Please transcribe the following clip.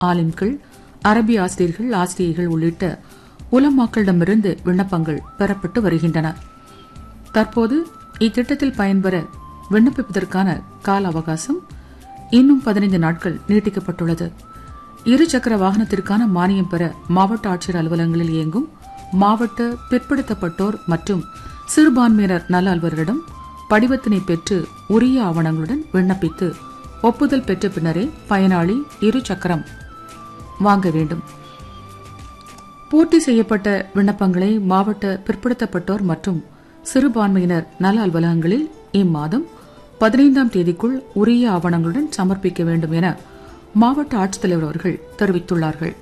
ஆலிம்கள் அரபி ஆசிரியர்கள் ஆசிரியர்கள் உள்ளிட்ட உலமாக்களிடமிருந்து விண்ணப்பங்கள் பெறப்பட்டு வருகின்றன தற்போது இத்திட்டத்தில் பயன்பெற விண்ணப்பிப்பதற்கான கால அவகாசம் இன்னும் பதினைந்து நாட்கள் நீட்டிக்கப்பட்டுள்ளது இரு சக்கர வாகனத்திற்கான மானியம் பெற மாவட்ட ஆட்சியர் அலுவலகங்களில் இயங்கும் மாவட்ட பிற்படுத்தப்பட்டோர் மற்றும் சிறுபான்மையினர் நல அலுவலரிடம் படிவத்தினை பெற்று உரிய ஆவணங்களுடன் விண்ணப்பித்து ஒப்புதல் பெற்ற பின்னரே பயனாளி இரு சக்கரம் வாங்க வேண்டும் பூர்த்தி செய்யப்பட்ட விண்ணப்பங்களை மாவட்ட பிற்படுத்தப்பட்டோர் மற்றும் சிறுபான்மையினர் நல அலுவலகங்களில் இம்மாதம் பதினைந்தாம் தேதிக்குள் உரிய ஆவணங்களுடன் சமர்ப்பிக்க வேண்டும் என மாவட்ட ஆட்சித்தலைவர் அவர்கள் தெரிவித்துள்ளார்கள்